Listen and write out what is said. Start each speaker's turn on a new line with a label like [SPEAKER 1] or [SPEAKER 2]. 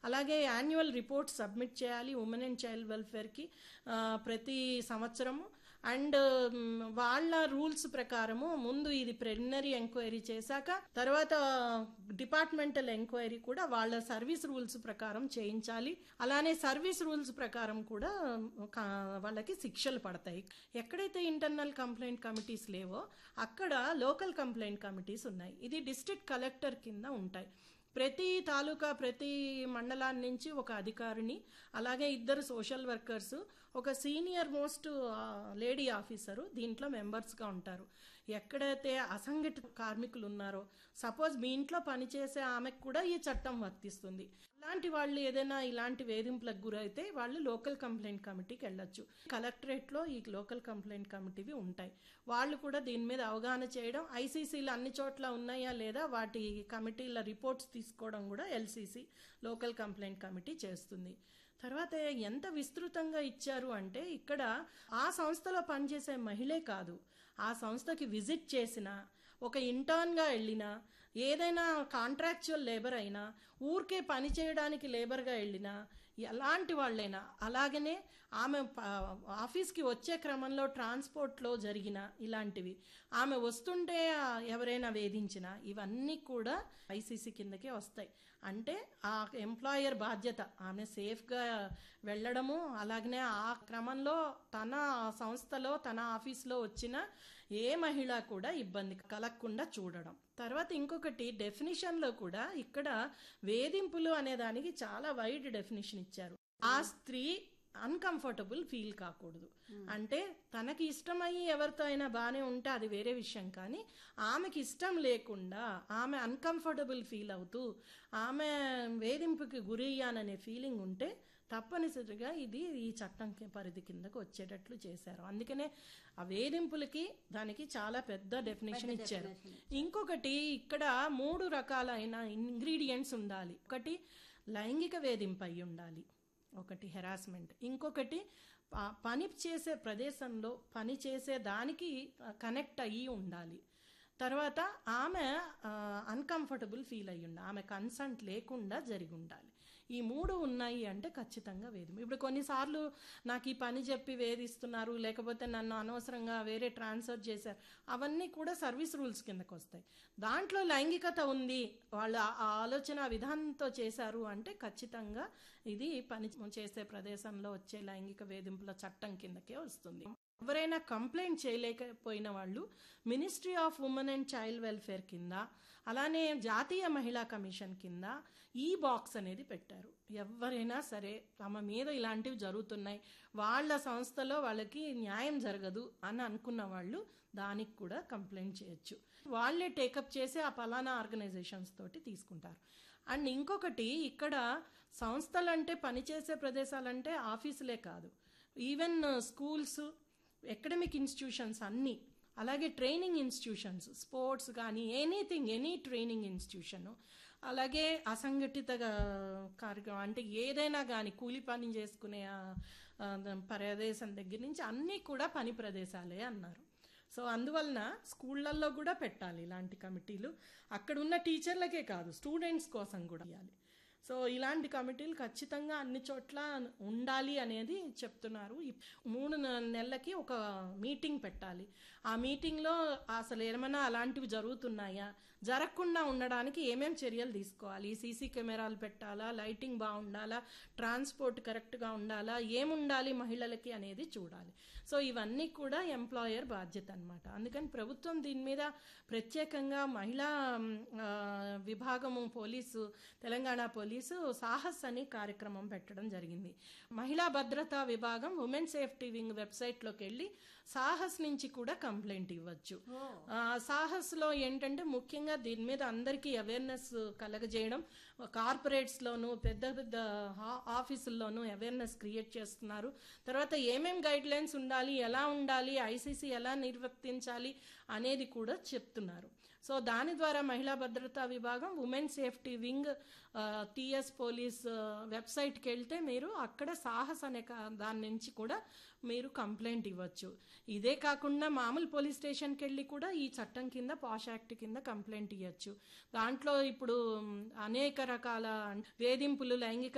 [SPEAKER 1] అలాగే annual report submit చేయాలి women and child వెల్ఫేర్కి ప్రతి సంవత్సరము అండ్ మ్, వాళ్ళ రూల్స్ ప్రకారము ముందు ఇది ప్రిలిమినరీ ఎంక్వైరీ చేశాక తర్వాత డిపార్ట్మెంటల్ ఎంక్వైరీ కూడా వాళ్ళ సర్వీస్ రూల్స్ ప్రకారం చేయించాలి అలానే సర్వీస్ రూల్స్ ప్రకారం కూడా కా- వాళ్ళకి శిక్షలు పడతాయి ఎక్కడైతే ఇంటర్నల్ కంప్లైంట్ కమిటీస్ లేవో అక్కడ లోకల్ కంప్లైంట్ కమిటీస్ ఉన్నాయి ఇది డిస్ట్రిక్ట్ కలెక్టర్ కింద ఉంటాయి ప్రతి తాలూకా ప్రతి మండలాన్ని నుంచి ఒక అధికారిని అలాగే ఇద్దరు సోషల్ వర్కర్స్ ఒక సీనియర్ మోస్ట్ లేడీ ఆఫీసరు దీంట్లో మెంబర్స్గా ఉంటారు ఎక్కడైతే అసంఘటిత కార్మికులు ఉన్నారో సపోజ్ మీ ఇంట్లో పనిచేసే ఆమెకు కూడా ఈ చట్టం వర్తిస్తుంది అలాంటి వాళ్ళు ఏదైనా ఇలాంటి వేధింపులకు గురైతే వాళ్ళు లోకల్ కంప్లైంట్ కమిటీకి వెళ్ళొచ్చు కలెక్టరేట్లో ఈ లోకల్ కంప్లైంట్ కమిటీవి ఉంటాయి వాళ్ళు కూడా దీని మీద అవగాహన చేయడం ఐసీసీలు అన్ని చోట్ల ఉన్నాయా లేదా వాటి కమిటీల రిపోర్ట్స్ తీసుకోవడం కూడా ఎల్సీసీ లోకల్ కంప్లైంట్ కమిటీ చేస్తుంది తర్వాత ఎంత విస్తృతంగా ఇచ్చారు అంటే ఇక్కడ ఆ సంస్థలో పనిచేసే మహిళే కాదు ఆ సంస్థకి విజిట్ చేసిన ఒక ఇంటర్న్గా వెళ్ళినా ఏదైనా కాంట్రాక్చువల్ లేబర్ అయినా ఊరికే పని చేయడానికి లేబర్గా వెళ్ళినా ఎలాంటి వాళ్ళైనా అలాగనే ఆమె ప- ఆఫీస్కి వచ్చే క్రమంలో ట్రాన్స్పోర్ట్లో జరిగిన ఇలాంటివి ఆమె వస్తుంటే ఆ, ఎవరైనా వేధించినా ఇవన్నీ కూడా ఐసీసీ కిందకే వస్తాయి అంటే ఆ ఎంప్లాయర్ బాధ్యత ఆమె సేఫ్గా వెళ్ళడము అలాగనే ఆ క్రమంలో తన సంస్థలో తన ఆఫీస్లో వచ్చిన ఏ మహిళ కూడా ఇబ్బంది కలగకుండా చూడడం తర్వాత ఇంకొకటి డెఫినిషన్లో కూడా ఇక్కడ వేధింపులు అనే దానికి చాలా వైడ్ డెఫినిషన్ ఇచ్చారు ఆ స్త్రీ అన్కంఫర్టబుల్ ఫీల్ కాకూడదు అంటే తనకి ఇష్టమయ్యి ఎవరితో అయినా బాగానే ఉంటే అది వేరే విషయం కానీ ఆమెకి ఇష్టం లేకుండా ఆమె అన్కంఫర్టబుల్ ఫీల్ అవుతూ ఆమె వేధింపుకి గురి అయ్యాననే ఫీలింగ్ ఉంటే తప్పనిసరిగా ఇది ఈ చట్టం కి- పరిధి కిందకు వచ్చేటట్లు చేశారు అందుకనే ఆ వేధింపులకి దానికి చాలా పెద్ద డెఫినేషన్ ఇచ్చారు ఇంకొకటి ఇక్కడ మూడు రకాలైన ఇంగ్రీడియంట్స్ ఉండాలి ఒకటి లైంగిక వేధింపు అయి ఉండాలి ఒకటి హెరాస్మెంట్ ఇంకొకటి ప- పని చేసే ప్రదేశంలో పని చేసే దానికి కనెక్ట్ అయ్యి ఉండాలి తర్వాత ఆమె అన్కంఫర్టబుల్ ఫీల్ అయ్యి ఉండాలి ఆమె కన్సంట్ లేకుండా జరిగి ఉండాలి ఈ మూడు ఉన్నాయి అంటే ఖచ్చితంగా వేధింపు ఇప్పుడు కొన్నిసార్లు నాకు ఈ పని చెప్పి వేధిస్తున్నారు లేకపోతే నన్ను అనవసరంగా వేరే ట్రాన్స్ఫర్ చేశారు అవన్నీ కూడా సర్వీస్ రూల్స్ కిందకు వస్తాయి దాంట్లో లైంగికత ఉంది వాళ్ళు ఆ ఆ ఆలోచన విధానంతో చేశారు అంటే ఖచ్చితంగా ఇది పని చేసే ప్రదేశంలో వచ్చే లైంగిక వేధింపుల చట్టం కిందకే వస్తుంది ఎవరైనా కంప్లైంట్ చేయలేకపోయిన వాళ్ళు ministry of women and child welfare కింద అలానే జాతీయ మహిళా కమిషన్ కింద ఈ బాక్స్ అనేది పెట్టారు ఎవరైనా సరే తమ మీద ఇలాంటివి జరుగుతున్నాయి వాళ్ళ సంస్థలో వాళ్ళకి న్యాయం జరగదు అని అనుకున్న వాళ్ళు దానికి కూడా కంప్లైంట్ చేయొచ్చు వాళ్ళే టేకప్ చేసి ఆ పలానా ఆర్గనైజేషన్స్ తోటి తీసుకుంటారు అండ్ ఇంకొకటి ఇక్కడ సంస్థలంటే పనిచేసే ప్రదేశాలంటే ఆఫీసులే కాదు ఈవెన్ స్కూల్స్ ఎకడమిక్ ఇన్స్టిట్యూషన్స్ అన్నీ అలాగే ట్రైనింగ్ ఇన్స్టిట్యూషన్స్ స్పోర్ట్స్ కానీ ఎనీథింగ్ ఎనీ ట్రైనింగ్ ఇన్స్టిట్యూషన్ అలాగే అసంఘటిత ఆ, కార్యక్రమం అంటే ఏదైనా కానీ కూలి పని చేసుకునే ఆ, ఆ, ప్రదేశం దగ్గర నుంచి అన్నీ కూడా పని ప్రదేశాలే అన్నారు సో అందువలన స్కూళ్ళల్లో కూడా పెట్టాలి ఇలాంటి కమిటీలు అక్కడ ఉన్న టీచర్లకే కాదు స్టూడెంట్స్ కోసం కూడా ఇవ్వాలి సో ఇలాంటి కమిటీలు ఖచ్చితంగా అన్ని చోట్ల ఉండాలి అనేది చెప్తున్నారు ఈ మూడు నె- నెలలకి ఒక మీటింగ్ పెట్టాలి ఆ మీటింగ్లో అసలు ఏమైనా అలాంటివి జరుగుతున్నాయా జరగకుండా ఉండడానికి ఏమేం చర్యలు తీసుకోవాలి సీసీ కెమెరాలు పెట్టాలా లైటింగ్ బాగుండాలా ట్రాన్స్పోర్ట్ కరెక్ట్గా ఉండాలా ఏముండాలి మహిళలకి అనేది చూడాలి సో ఇవన్నీ కూడా ఎంప్లాయర్ బాధ్యత అనమాట అందుకని ప్రభుత్వం దీని మీద ప్రత్యేకంగా మహిళా మ్, ఆ, విభాగము పోలీసు తెలంగాణ పోలీసు సాహస్ అని కార్యక్రమం పెట్టడం జరిగింది మహిళా భద్రతా విభాగం ఉమెన్ సేఫ్టీ వింగ్ వెబ్సైట్లోకి వెళ్ళి సాహస్ నుంచి కూడా కంప్లైంట్ ఇవ్వచ్చు ఆ, సాహస్లో ఏంటంటే ముఖ్యంగా దీని మీద అందరికీ అవేర్నెస్ కలగజేయడం కార్పొరేట్స్లోను పెద్ద పెద్ద ఆ- ఆఫీసుల్లోనూ అవేర్నెస్ క్రియేట్ చేస్తున్నారు తర్వాత ఏమేం గైడ్ లైన్స్ ఉండాలి ఎలా ఉండాలి ఐసీసీ ఎలా నిర్వర్తించాలి అనేది కూడా చెప్తున్నారు సో దాని ద్వారా మహిళా భద్రతా విభాగం women safety wing TS police వెబ్సైట్కి వెళ్తే మీరు అక్కడ సాహస్ అనే కా- దాని నుంచి కూడా మీరు కంప్లైంట్ ఇవ్వచ్చు ఇదే కాకుండా మామూలు పోలీస్ స్టేషన్కి వెళ్ళి కూడా ఈ చట్టం కింద పాష్ యాక్ట్ కింద కంప్లైంట్ ఇవ్వచ్చు దాంట్లో ఇప్పుడు మ్, అనేక రకాల వేధింపులు లైంగిక